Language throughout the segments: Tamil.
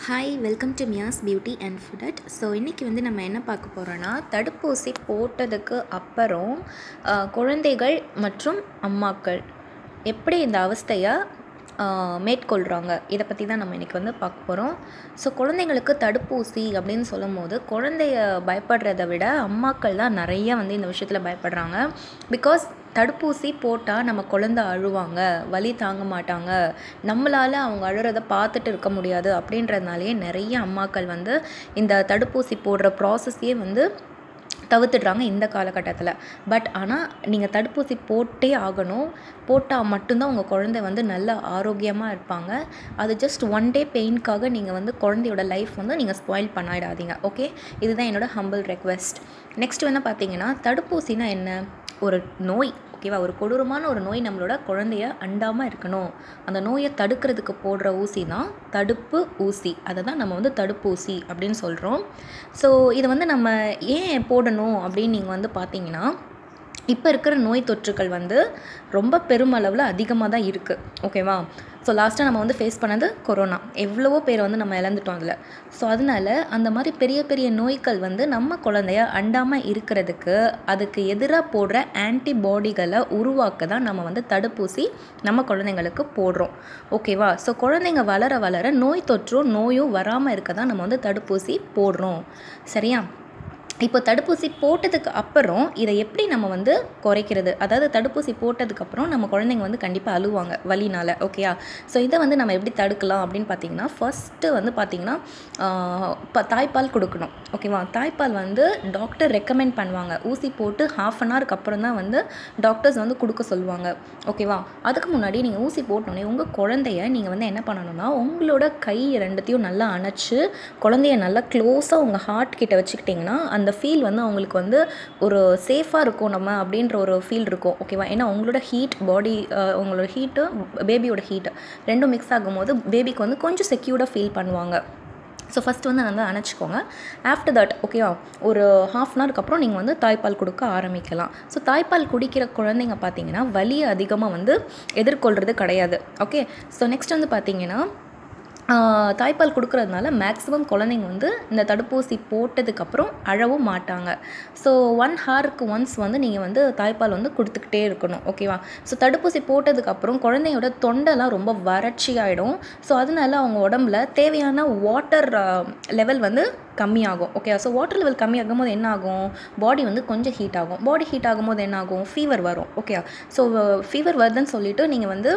hi welcome to Mia's beauty and food at so இன்றைக்கி வந்து நம்ம என்ன பார்க்க போகிறோன்னா தடுப்பூசி போட்டதுக்கு அப்புறம் ஆஹ், குழந்தைகள் மற்றும் அம்மாக்கள் எப்படி இந்த அவஸ்தையை ஆஹ், மேற்கொள்கிறாங்க இதை பற்றி தான் நம்ம இன்றைக்கி வந்து பார்க்க போகிறோம் ஸோ குழந்தைங்களுக்கு தடுப்பூசி அப்படின்னு சொல்லும் போது குழந்தைய பயப்படுறதை விட அம்மாக்கள் தான் நிறைய வந்து இந்த விஷயத்தில் பயப்படுறாங்க பிகாஸ் தடுப்பூசி போட்டால் நம்ம குழந்தை அழுவாங்க வலி தாங்க மாட்டாங்க நம்மளால் அவங்க அழுறதை பார்த்துட்டு இருக்க முடியாது அப்படின்றதுனாலேயே நிறைய அம்மாக்கள் வந்து இந்த தடுப்பூசி போடுற ப்ராசஸையே வந்து தவிர்த்துடுறாங்க இந்த காலகட்டத்தில் பட் ஆனால் நீங்கள் தடுப்பூசி போட்டே ஆகணும் போட்டால் மட்டும்தான் உங்கள் குழந்தை வந்து நல்ல ஆரோக்கியமாக இருப்பாங்க அது ஜஸ்ட் ஒன் டே பெயின்க்காக நீங்கள் வந்து குழந்தையோட லைஃப் வந்து நீங்கள் ஸ்பாயில் பண்ணிடாதீங்க ஓகே இதுதான் என்னோட ஹம்பிள் ரெக்வெஸ்ட் நெக்ஸ்ட் வந்து பார்த்தீங்கன்னா தடுப்பூசினா என்ன ஒரு நோய் ஓகேவா ஒரு கொடூரமான ஒரு நோய் நம்மளோட குழந்தைய அண்டாமல் இருக்கணும் அந்த நோயை தடுக்கிறதுக்கு போடுற ஊசி தான் தடுப்பு ஊசி அதை தான் நம்ம வந்து தடுப்பூசி அப்படின்னு சொல்கிறோம் ஸோ இதை வந்து நம்ம ஏன் போடணும் அப்படின்னு நீங்கள் வந்து பார்த்தீங்கன்னா இப்போ இருக்கிற நோய் தொற்றுகள் வந்து ரொம்ப பெருமளவில் அதிகமாக தான் இருக்குது ஓகேவா ஸோ லாஸ்ட்டாக நம்ம வந்து ஃபேஸ் பண்ணது கொரோனா எவ்வளவோ பேர் வந்து நம்ம இழந்துட்டோம் அதில் ஸோ அதனால அந்த மாதிரி பெரிய பெரிய நோய்கள் வந்து நம்ம குழந்தைய அண்டாமல் இருக்கிறதுக்கு அதுக்கு எதிராக போடுற ஆன்டிபாடிகளை உருவாக்க தான் நம்ம வந்து தடுப்பூசி நம்ம குழந்தைங்களுக்கு போடுறோம் ஓகேவா ஸோ குழந்தைங்க வளர வளர நோய் தொற்றும் நோயும் வராமல் இருக்க தான் நம்ம வந்து தடுப்பூசி போடுறோம் சரியா இப்போ தடுப்பூசி போட்டதுக்கு அப்புறம் இதை எப்படி நம்ம வந்து குறைக்கிறது அதாவது தடுப்பூசி போட்டதுக்கப்புறம் நம்ம குழந்தைங்க வந்து கண்டிப்பாக அழுவாங்க வலினால ஓகேயா ஸோ இதை வந்து நம்ம எப்படி தடுக்கலாம் அப்படின்னு பார்த்தீங்கன்னா ஃபஸ்ட்டு வந்து பார்த்தீங்கன்னா இப்போ தாய்ப்பால் கொடுக்கணும் ஓகேவா தாய்ப்பால் வந்து டாக்டர் ரெக்கமெண்ட் பண்ணுவாங்க ஊசி போட்டு ஹாஃப் அன் ஹவருக்கு அப்புறம் தான் வந்து டாக்டர்ஸ் வந்து கொடுக்க சொல்லுவாங்க ஓகேவா அதுக்கு முன்னாடி நீங்கள் ஊசி போட்டோன்னே உங்கள் குழந்தைய நீங்கள் வந்து என்ன பண்ணணும்னா உங்களோட கை ரெண்டுத்தையும் நல்லா அணைச்சு குழந்தைய நல்லா க்ளோஸாக உங்கள் ஹார்ட் கிட்ட வச்சுக்கிட்டிங்கன்னா அந்த ஃபீல் வந்து அவங்களுக்கு வந்து ஒரு சேஃபாக இருக்கும் நம்ம அப்படின்ற ஒரு ஃபீல் இருக்கும் ஓகேவா ஏன்னா உங்களோட ஹீட் பாடி உங்களோட ஹீட்டு பேபியோட ஹீட்டு ரெண்டும் மிக்ஸ் ஆகும்போது பேபிக்கு வந்து கொஞ்சம் செக்யூர்டாக ஃபீல் பண்ணுவாங்க ஸோ ஃபஸ்ட்டு வந்து நல்லா அணைச்சிக்கோங்க ஆஃப்டர் தட் ஓகேவா ஒரு ஹாஃப் அன் ஹவருக்கு அப்புறம் நீங்கள் வந்து தாய்ப்பால் கொடுக்க ஆரம்பிக்கலாம் ஸோ தாய்ப்பால் குடிக்கிற குழந்தைங்க பார்த்தீங்கன்னா வலியை அதிகமாக வந்து எதிர்கொள்கிறது கிடையாது ஓகே ஸோ நெக்ஸ்ட் வந்து பார்த்தீங்கன்னா ஆஹ், தாய்ப்பால் கொடுக்கறதுனால மேக்ஸிமம் குழந்தைங்க வந்து இந்த தடுப்பூசி போட்டதுக்கப்புறம் அழவும் மாட்டாங்க ஸோ ஒன் ஹாருக்கு ஒன்ஸ் வந்து நீங்கள் வந்து தாய்ப்பால் வந்து கொடுத்துக்கிட்டே இருக்கணும் ஓகேவா ஸோ தடுப்பூசி போட்டதுக்கப்புறம் குழந்தையோட தொண்டெல்லாம் ரொம்ப வறட்சி ஆகிடும் ஸோ அதனால அவங்க உடம்புல தேவையான வாட்டர் லெவல் வந்து கம்மியாகும் ஓகே ஸோ வாட்டர் லெவல் கம்மியாகும் போது என்ன ஆகும் பாடி வந்து கொஞ்சம் ஹீட் ஆகும் பாடி ஹீட் ஆகும்போது என்ன ஆகும் ஃபீவர் வரும் ஓகே ஸோ ஃபீவர் வருதுன்னு சொல்லிட்டு நீங்கள் வந்து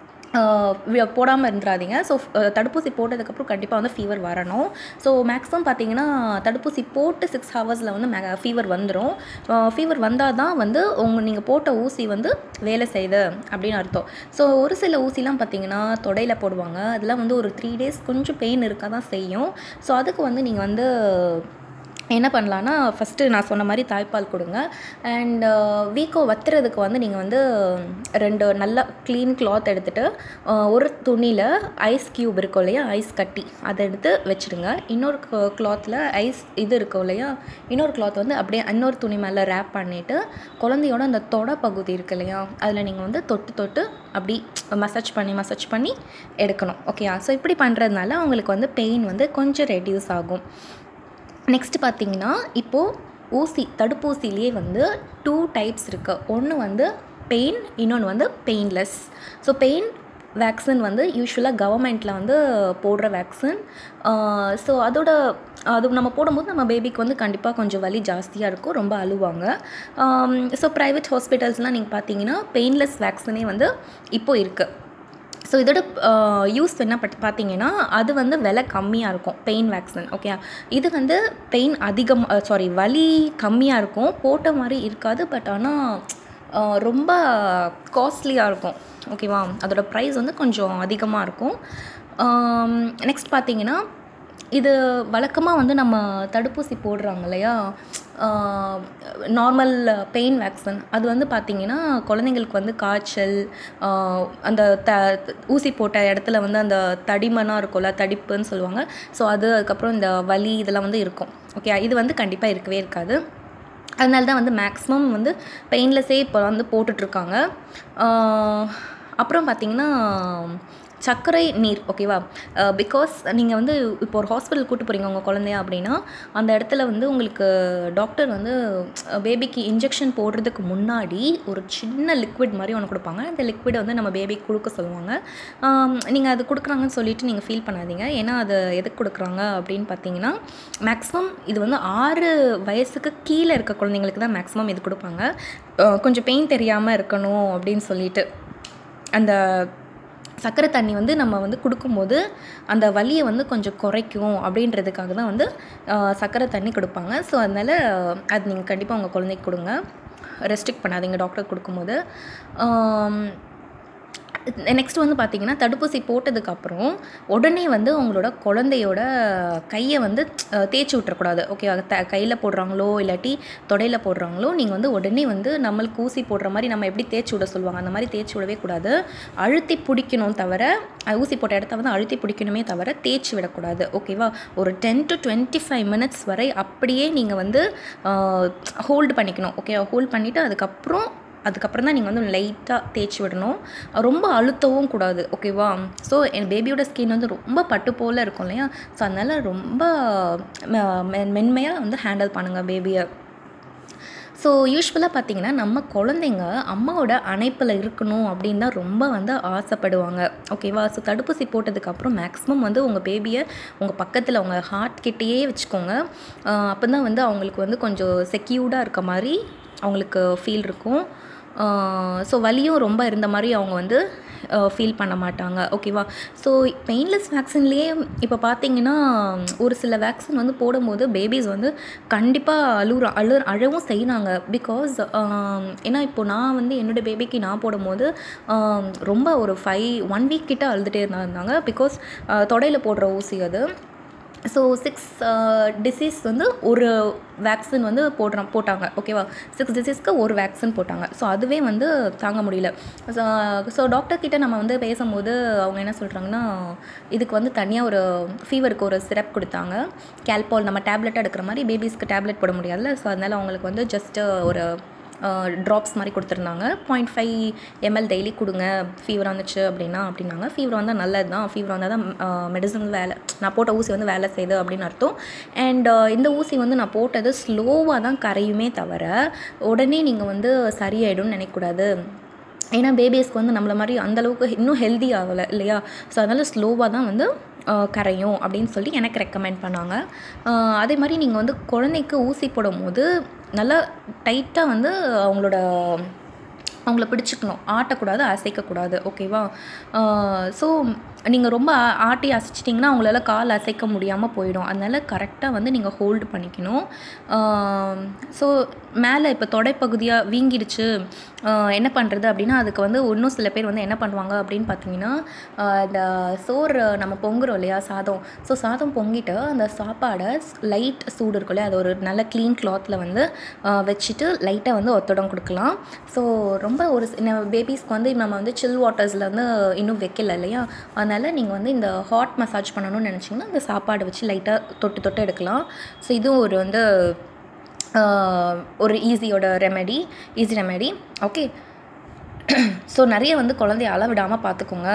போடாமல் இருந்துடாதீங்க ஸோ தடுப்பூசி போட்டதுக்கப்புறம் கண்டிப்பாக வந்து ஃபீவர் வரணும் ஸோ மேக்ஸிமம் பார்த்தீங்கன்னா தடுப்பூசி போட்டு சிக்ஸ் ஹவர்ஸில் வந்து மே ஃபீவர் வந்துடும் ஃபீவர் வந்தால் தான் வந்து உங்கள் நீங்கள் போட்ட ஊசி வந்து வேலை செய்யுது அப்படின்னு அர்த்தம் ஸோ ஒரு சில ஊசிலாம் பார்த்தீங்கன்னா தொடையில் போடுவாங்க அதெல்லாம் வந்து ஒரு த்ரீ டேஸ் கொஞ்சம் பெயின் இருக்க தான் செய்யும் ஸோ அதுக்கு வந்து நீங்கள் வந்து என்ன பண்ணலான்னா ஃபஸ்ட்டு நான் சொன்ன மாதிரி தாய்ப்பால் கொடுங்க அண்ட் வீக்கோ வத்துறதுக்கு வந்து நீங்கள் வந்து ரெண்டு நல்ல க்ளீன் கிளாத் எடுத்துகிட்டு ஒரு துணியில் ஐஸ் க்யூப் இருக்கும் இல்லையா ஐஸ் கட்டி அதை எடுத்து வச்சுடுங்க இன்னொரு கிளாத்தில் ஐஸ் இது இருக்கும் இல்லையா இன்னொரு கிளாத் வந்து அப்படியே இன்னொரு துணி மேலே ரேப் பண்ணிவிட்டு குழந்தையோட அந்த தொட பகுதி இருக்கு இல்லையா அதில் நீங்கள் வந்து தொட்டு தொட்டு அப்படி மசாஜ் பண்ணி மசாஜ் பண்ணி எடுக்கணும் ஓகேயா ஸோ இப்படி பண்ணுறதுனால அவங்களுக்கு வந்து பெயின் வந்து கொஞ்சம் ரெடியூஸ் ஆகும் நெக்ஸ்ட் பார்த்தீங்கன்னா இப்போது ஊசி தடுப்பூசிலேயே வந்து டூ டைப்ஸ் இருக்குது ஒன்று வந்து பெயின் இன்னொன்று வந்து பெயின்லெஸ் ஸோ பெயின் வேக்சின் வந்து யூஸ்வலாக கவர்மெண்ட்டில் வந்து போடுற வேக்சின் ஸோ அதோட அது நம்ம போடும்போது நம்ம பேபிக்கு வந்து கண்டிப்பாக கொஞ்சம் வலி ஜாஸ்தியாக இருக்கும் ரொம்ப அழுவாங்க ஸோ ப்ரைவேட் ஹாஸ்பிட்டல்ஸ்லாம் நீங்கள் பார்த்தீங்கன்னா பெயின்லெஸ் வேக்சினே வந்து இப்போ இருக்குது ஸோ இதோட யூஸ் என்ன பட் பார்த்தீங்கன்னா அது வந்து விலை கம்மியாக இருக்கும் பெயின் வேக்சின் ஓகே இது வந்து பெயின் அதிகம் சாரி வலி கம்மியாக இருக்கும் போட்ட மாதிரி இருக்காது பட் ஆனால் ரொம்ப காஸ்ட்லியாக இருக்கும் ஓகேவா அதோட ப்ரைஸ் வந்து கொஞ்சம் அதிகமாக இருக்கும் நெக்ஸ்ட் பார்த்தீங்கன்னா இது வழக்கமாக வந்து நம்ம தடுப்பூசி போடுறாங்க இல்லையா நார்மல் பெயின் வேக்சின் அது வந்து பார்த்திங்கன்னா குழந்தைங்களுக்கு வந்து காய்ச்சல் ஆஹ் அந்த த ஊசி போட்ட இடத்துல வந்து அந்த தடிமனாக இருக்கும்ல தடிப்புன்னு சொல்லுவாங்க ஸோ அது அதுக்கப்புறம் இந்த வலி இதெல்லாம் வந்து இருக்கும் ஓகே இது வந்து கண்டிப்பாக இருக்கவே இருக்காது அதனால தான் வந்து மேக்ஸிமம் வந்து பெயின்லெஸ்ஸே இப்போ வந்து போட்டுட்ருக்காங்க அப்புறம் பார்த்திங்கன்னா சர்க்கரை நீர் ஓகேவா பிகாஸ் நீங்கள் வந்து இப்போ ஒரு ஹாஸ்பிட்டல் கூட்டு போகிறீங்க உங்கள் குழந்தைய அப்படின்னா அந்த இடத்துல வந்து உங்களுக்கு டாக்டர் வந்து பேபிக்கு இன்ஜெக்ஷன் போடுறதுக்கு முன்னாடி ஒரு சின்ன லிக்விட் மாதிரி ஒன்று கொடுப்பாங்க அந்த லிக்விடை வந்து நம்ம பேபிக்கு கொடுக்க சொல்லுவாங்க நீங்கள் அது கொடுக்குறாங்கன்னு சொல்லிட்டு நீங்கள் ஃபீல் பண்ணாதீங்க ஏன்னா அது எதுக்கு கொடுக்குறாங்க அப்படின்னு பார்த்தீங்கன்னா மேக்ஸிமம் இது வந்து ஆறு வயசுக்கு கீழே இருக்க குழந்தைங்களுக்கு தான் மேக்ஸிமம் இது கொடுப்பாங்க அஹ் கொஞ்சம் பெயின் தெரியாமல் இருக்கணும் அப்படின்னு சொல்லிட்டு அந்த சர்க்கரை தண்ணி வந்து நம்ம வந்து கொடுக்கும்போது அந்த வலியை வந்து கொஞ்சம் குறைக்கும் அப்படின்றதுக்காக தான் வந்து அஹ், சர்க்கரை தண்ணி கொடுப்பாங்க ஸோ அதனால் அது நீங்கள் கண்டிப்பாக உங்கள் குழந்தைக்கு கொடுங்க ரெஸ்ட்ரிக்ட் பண்ணாதீங்க டாக்டர் கொடுக்கும்போது நெக்ஸ்ட் வந்து பார்த்தீங்கன்னா தடுப்பூசி போட்டதுக்கப்புறம் உடனே வந்து உங்களோட குழந்தையோட கையை வந்து அஹ், தேய்ச்சி விட்டுறக்கூடாது ஓகே த கையில் போடுறாங்களோ இல்லாட்டி தொடையில் போடுறாங்களோ நீங்கள் வந்து உடனே வந்து நம்மளுக்கு ஊசி போடுற மாதிரி நம்ம எப்படி தேய்ச்சி விட சொல்லுவாங்க அந்த மாதிரி தேய்ச்சி விடவே கூடாது அழுத்தி பிடிக்கணும் தவிர அஹ், ஊசி போட்ட இடத்த வந்து அழுத்தி பிடிக்கணுமே தவிர தேய்ச்சி விடக்கூடாது ஓகேவா ஒரு ten to twenty five minutes வரை அப்படியே நீங்கள் வந்து ஹோல்டு பண்ணிக்கணும் ஓகே ஹோல்ட் பண்ணிவிட்டு அதுக்கப்புறம் அதுக்கப்புறம் தான் நீங்கள் வந்து லைட்டாக தேய்ச்சி விடணும் ரொம்ப அழுத்தவும் கூடாது ஓகேவா ஸோ என் பேபியோட ஸ்கின் வந்து ரொம்ப பட்டு போல் இருக்கும் இல்லையா ஸோ அதனால் ரொம்ப மென்மையாக வந்து ஹேண்டில் பண்ணுங்கள் பேபியை ஸோ யூஸ்வலாக பார்த்தீங்கன்னா நம்ம குழந்தைங்க அம்மாவோட அணைப்பில் இருக்கணும் அப்படின்னு தான் ரொம்ப வந்து ஆசைப்படுவாங்க ஓகேவா ஸோ தடுப்பூசி போட்டதுக்கப்புறம் மேக்ஸிமம் வந்து உங்கள் பேபியை உங்கள் பக்கத்தில் உங்கள் ஹார்ட் கிட்டேயே வச்சுக்கோங்க அப்போ தான் வந்து அவங்களுக்கு வந்து கொஞ்சம் செக்யூர்டாக இருக்க மாதிரி அவங்களுக்கு ஃபீல் இருக்கும் ஸோ வலியும் ரொம்ப இருந்த மாதிரி அவங்க வந்து ஃபீல் பண்ண மாட்டாங்க ஓகேவா ஸோ பெயின்லெஸ் வேக்சின்லேயே இப்போ பார்த்தீங்கன்னா ஒரு சில வேக்சின் வந்து போடும்போது பேபிஸ் வந்து கண்டிப்பாக அழுற அழு அழவும் செய்கிறாங்க பிகாஸ் ஏன்னா இப்போ நான் வந்து என்னோடய பேபிக்கு நான் போடும்போது ஆம், ரொம்ப ஒரு ஃபைவ் ஒன் வீக் கிட்ட அழுதுகிட்டே இருந்தாங்க பிகாஸ் தொடையில் போடுற ஊசி அது ஸோ சிக்ஸ் டிசீஸ் வந்து ஒரு வேக்சின் வந்து போடுறோம் போட்டாங்க ஓகேவா சிக்ஸ் டிசீஸ்க்கு ஒரு வேக்சின் போட்டாங்க ஸோ அதுவே வந்து தாங்க முடியல ஸோ ஸோ டாக்டர் கிட்ட நம்ம வந்து பேசும்போது அவங்க என்ன சொல்கிறாங்கன்னா இதுக்கு வந்து தனியாக ஒரு ஃபீவருக்கு ஒரு சிரப் கொடுத்தாங்க கேல்பால் நம்ம டேப்லெட் எடுக்கிற மாதிரி பேபிஸ்க்கு டேப்லெட் போட முடியாதுல்ல ஸோ அதனால் அவங்களுக்கு வந்து ஜஸ்ட்டு ஒரு ட்ராப்ஸ் மாதிரி கொடுத்துருந்தாங்க பாயிண்ட் ஃபைவ் எம்எல் டெய்லி கொடுங்க ஃபீவர் வந்துச்சு அப்படின்னா அப்படின்னாங்க ஃபீவர் வந்தால் நல்லது தான் ஃபீவர் வந்தால் தான் மெடிசன் வேலை நான் போட்ட ஊசி வந்து வேலை செய்யுது அப்படின்னு அர்த்தம் அண்ட் இந்த ஊசி வந்து நான் போட்டது ஸ்லோவாக தான் கரையுமே தவிர உடனே நீங்கள் வந்து சரியாயிடும்னு நினைக்கக்கூடாது ஏன்னா பேபிஸ்க்கு வந்து நம்மள மாதிரி அந்தளவுக்கு இன்னும் ஹெல்தி ஆகலை இல்லையா ஸோ அதனால் ஸ்லோவாக தான் வந்து ஆஹ், கரையும் அப்படின்னு சொல்லி எனக்கு ரெக்கமெண்ட் பண்ணாங்க ஆஹ், அதே மாதிரி நீங்கள் வந்து குழந்தைக்கு ஊசி போடும்போது நல்லா டைட்டாக வந்து அவங்களோட அவங்கள பிடிச்சிக்கணும் ஆட்டக்கூடாது அசைக்கக்கூடாது ஓகேவா ஸோ நீங்கள் ரொம்ப ஆ- ஆட்டி அசைச்சிட்டிங்கன்னா அவங்களால கால் அசைக்க முடியாமல் போயிடும் அதனால் கரெக்டாக வந்து நீங்கள் ஹோல்டு பண்ணிக்கணும் ஸோ மேலே இப்போ தொடைப்பகுதியாக வீங்கிடுச்சு ஆஹ் என்ன பண்ணுறது அப்படின்னா அதுக்கு வந்து இன்னும் சில பேர் வந்து என்ன பண்ணுவாங்க அப்படின்னு பார்த்தீங்கன்னா ஆஹ் இந்த சோறு நம்ம பொங்குறோம் இல்லையா சாதம் ஸோ சாதம் பொங்கிட்டு அந்த சாப்பாடை லைட் சூடு இருக்கும் இல்லையா அது ஒரு நல்ல க்ளீன் கிளாத்தில் வந்து ஆஹ் வச்சுட்டு லைட்டாக வந்து ஒத்தடம் கொடுக்கலாம் ஸோ ரொம்ப ஒரு பேபிஸ்க்கு வந்து நம்ம வந்து சில் வாட்டர்ஸில் வந்து இன்னும் வைக்கல இல்லையா அதனால் நீங்கள் வந்து இந்த ஹாட் மசாஜ் பண்ணணும்னு நினச்சிங்கன்னா அந்த சாப்பாடை வச்சு லைட்டாக தொட்டு தொட்டு எடுக்கலாம் ஸோ இதுவும் ஒரு வந்து ஆஹ் ஒரு ஈஸியோட remedy easy remedy okay so நிறைய வந்து குழந்தைய அள விடாமல் பார்த்துக்கோங்க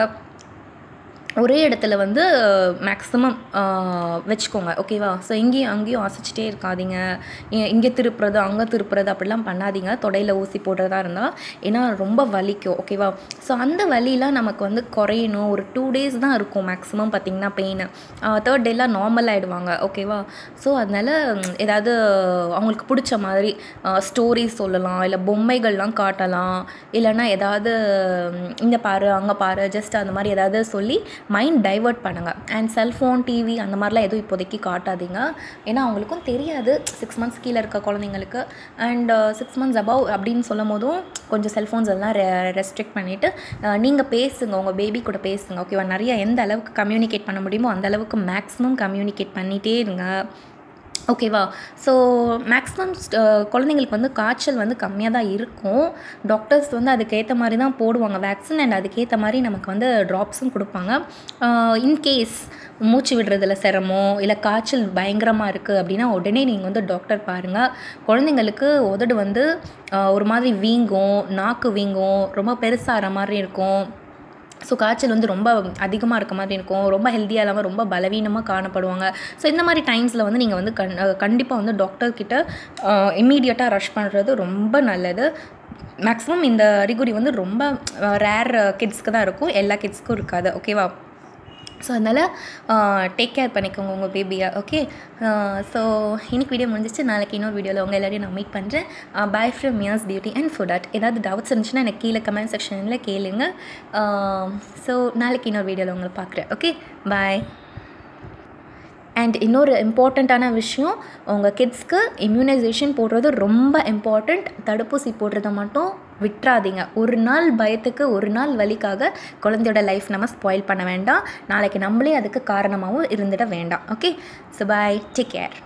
ஒரே இடத்துல வந்து மேக்ஸிமம் வச்சுக்கோங்க ஓகேவா ஸோ இங்கேயும் அங்கேயும் அசைச்சிட்டே இருக்காதீங்க இ- இங்கே திருப்புறது அங்கே திருப்புறது அப்படிலாம் பண்ணாதீங்க தொடையில் ஊசி போடுறதா இருந்தால் ஏன்னா ரொம்ப வலிக்கும் ஓகேவா ஸோ அந்த வலிலாம் நமக்கு வந்து குறையணும் ஒரு டூ டேஸ் தான் இருக்கும் மேக்ஸிமம் பார்த்திங்கன்னா பெயின் தேர்ட் டேலாம் நார்மல் ஆகிடுவாங்க ஓகேவா ஸோ அதனால் ம், ஏதாவது அவங்களுக்கு பிடிச்ச மாதிரி ஸ்டோரிஸ் சொல்லலாம் இல்லை பொம்மைகள்லாம் காட்டலாம் இல்லைன்னா ஏதாவது ம், இங்கே பாரு அங்கே பாரு ஜஸ்ட் அந்த மாதிரி ஏதாவது சொல்லி மைண்ட் டைவர்ட் பண்ணுங்கள் அண்ட் செல்ஃபோன் டிவி அந்த மாதிரிலாம் எதுவும் இப்போதைக்கு காட்டாதீங்க ஏன்னா அவங்களுக்கும் தெரியாது சிக்ஸ் மந்த்ஸ் கீழே இருக்க குழந்தைங்களுக்கு அண்ட் சிக்ஸ் மந்த்ஸ் அபவ் அப்படின்னு சொல்லும் போதும் கொஞ்சம் செல்ஃபோன்ஸ் எல்லாம் ரெ ரெஸ்ட்ரிக்ட் பண்ணிவிட்டு நீங்கள் பேசுங்க உங்கள் பேபி கூட பேசுங்க ஓகேவா நிறைய எந்த அளவுக்கு கம்யூனிகேட் பண்ண முடியுமோ அந்த அளவுக்கு மேக்ஸிமம் கம்யூனிகேட் பண்ணிகிட்டே இருங்க ஓகேவா ஸோ மேக்ஸிமம் குழந்தைங்களுக்கு வந்து காய்ச்சல் வந்து கம்மியாக தான் இருக்கும் டாக்டர்ஸ் வந்து அதுக்கேற்ற மாதிரி தான் போடுவாங்க வேக்சின் அண்ட் அதுக்கேற்ற மாதிரி நமக்கு வந்து ட்ராப்ஸும் கொடுப்பாங்க இன்கேஸ் மூச்சு விடுறதுல சிரமம் இல்லை காய்ச்சல் பயங்கரமாக இருக்குது அப்படின்னா உடனே நீங்கள் வந்து டாக்டர் பாருங்கள் குழந்தைங்களுக்கு உதடு வந்து ஆஹ், ஒரு மாதிரி வீங்கும் நாக்கு வீங்கும் ரொம்ப பெருசாகிற மாதிரி இருக்கும் ஸோ காய்ச்சல் வந்து ரொம்ப அதிகமாக இருக்க மாதிரி இருக்கும் ரொம்ப ஹெல்த்தியாக இல்லாமல் ரொம்ப பலவீனமாக காணப்படுவாங்க ஸோ இந்த மாதிரி டைம்ஸில் வந்து நீங்கள் வந்து கண் கண்டிப்பாக வந்து டாக்டர்கிட்ட இம்மீடியட்டாக ரஷ் பண்ணுறது ரொம்ப நல்லது மேக்ஸிமம் இந்த அறிகுறி வந்து ரொம்ப ரேர் கிட்ஸ்க்கு தான் இருக்கும் எல்லா கிட்ஸ்க்கும் இருக்காது ஓகேவா ஸோ அதனால் டேக் கேர் பண்ணிக்கோங்க உங்கள் பேபியை ஓகே ஸோ இன்னைக்கு வீடியோ முடிஞ்சிச்சு நாளைக்கு இன்னொரு வீடியோவில் உங்கள் எல்லாரையும் நான் மீட் பண்ணுறேன் bye from Mia's beauty and food at ஏதாவது டவுட்ஸ் இருந்துச்சுன்னா எனக்கு கீழே கமெண்ட் செக்ஷனில் கேளுங்க ஸோ நாளைக்கு இன்னொரு வீடியோவில் உங்களை பார்க்குறேன் ஓகே பாய் அண்ட் இன்னொரு இம்பார்ட்டண்ட்டான விஷயம் உங்கள் கிட்ஸ்க்கு இம்யூனைசேஷன் போடுறது ரொம்ப இம்பார்ட்டண்ட் தடுப்பூசி போடுறத மட்டும் விட்டுறாதீங்க ஒரு நாள் பயத்துக்கு ஒரு நாள் வலிக்காக குழந்தையோட லைஃப் நம்ம ஸ்பாயில் பண்ண வேண்டாம் நாளைக்கு நம்மளே அதுக்கு காரணமாகவும் இருந்துட வேண்டாம் okay so bye take care